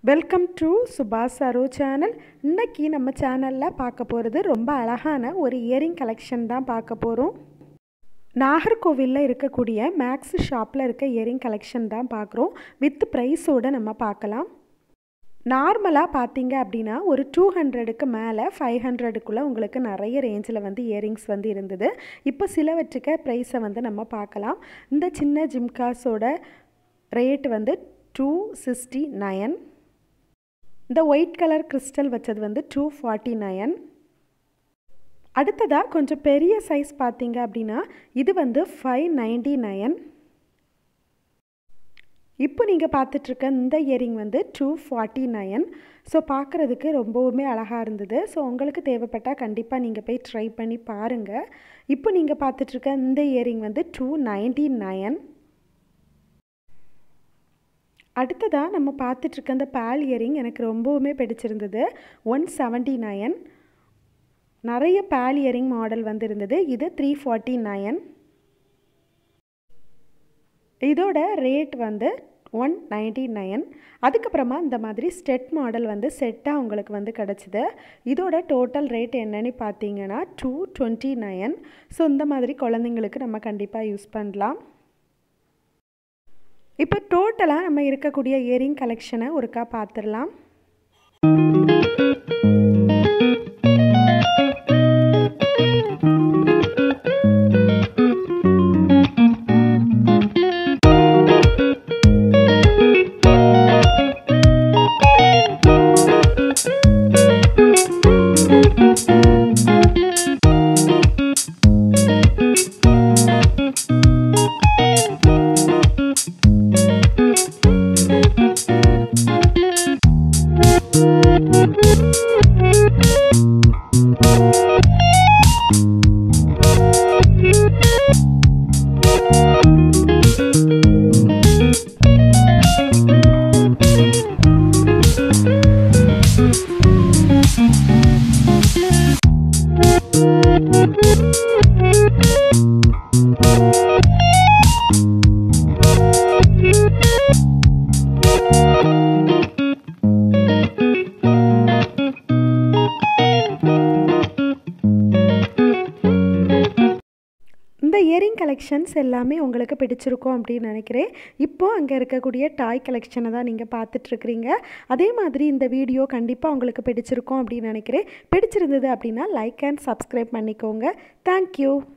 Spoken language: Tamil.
வெல்கம் டு சுபாஷ் சரோ சேனல் இன்னைக்கு நம்ம சேனலில் பார்க்க போகிறது ரொம்ப அழகான ஒரு இயரிங் கலெக்ஷன் தான் பார்க்க போகிறோம் நாகர்கோவிலில் இருக்கக்கூடிய மேக்ஸ் ஷாப்பில் இருக்க இயரிங் கலெக்ஷன் தான் பார்க்குறோம் வித் ப்ரைஸோடு நம்ம பார்க்கலாம் நார்மலாக பார்த்தீங்க அப்படின்னா ஒரு டூ ஹண்ட்ரடுக்கு மேலே ஃபைவ் ஹண்ட்ரடுக்குள்ளே உங்களுக்கு நிறைய ரேஞ்சில் வந்து இயரிங்ஸ் வந்து இருந்தது இப்போ சிலவற்றுக்க ப்ரைஸை வந்து நம்ம பார்க்கலாம் இந்த சின்ன ஜிம்காஸோட ரேட் வந்து டூ சிக்ஸ்டி நயன் இந்த ஒயிட் கலர் கிறிஸ்டல் வச்சது வந்து டூ ஃபார்ட்டி நயன் அடுத்ததாக கொஞ்சம் பெரிய சைஸ் பார்த்தீங்க அப்படின்னா இது வந்து ஃபைவ் நைன்டி நயன் இப்போ நீங்கள் பார்த்துட்ருக்க இந்த இயரிங் வந்து டூ ஃபார்ட்டி நயன் ஸோ பார்க்குறதுக்கு ரொம்பவுமே அழகாக இருந்தது ஸோ உங்களுக்கு தேவைப்பட்டால் கண்டிப்பாக நீங்கள் போய் ட்ரை பண்ணி பாருங்கள் இப்போ நீங்கள் பார்த்துட்ருக்க இந்த இயரிங் வந்து டூ நைன்டி நயன் அடுத்ததாக நம்ம பார்த்துட்ருக்க அந்த பேல் இயரிங் எனக்கு ரொம்பவுமே பிடிச்சிருந்தது ஒன் செவன்ட்டி நயன் நிறைய பேல் இயரிங் மாடல் வந்து இருந்தது இது த்ரீ ஃபார்ட்டி நயன் இதோட ரேட் வந்து ஒன் நைன்டி நயன் அதுக்கப்புறமா இந்த மாதிரி ஸ்டெட் மாடல் வந்து செட்டாக உங்களுக்கு வந்து கிடச்சிது இதோட டோட்டல் ரேட் என்னன்னு பார்த்தீங்கன்னா டூ டுவெண்ட்டி நயன் ஸோ இந்த மாதிரி குழந்தைங்களுக்கு நம்ம கண்டிப்பாக யூஸ் பண்ணலாம் இப்போ டோட்டலாக நம்ம இருக்கக்கூடிய இயரிங் கலெக்ஷனை ஒருக்கா பார்த்துடலாம் இந்த இயரிங் கலெக்ஷன்ஸ் எல்லாமே உங்களுக்கு பிடிச்சிருக்கும் அப்படின்னு நினைக்கிறேன் இப்போது அங்கே இருக்கக்கூடிய டாய் கலெக்ஷனை தான் நீங்கள் பார்த்துட்ருக்குறீங்க அதே மாதிரி இந்த வீடியோ கண்டிப்பாக உங்களுக்கு பிடிச்சிருக்கும் அப்படின்னு நினைக்கிறேன் பிடிச்சிருந்தது அப்படின்னா லைக் அண்ட் சப்ஸ்கிரைப் பண்ணிக்கோங்க தேங்க்யூ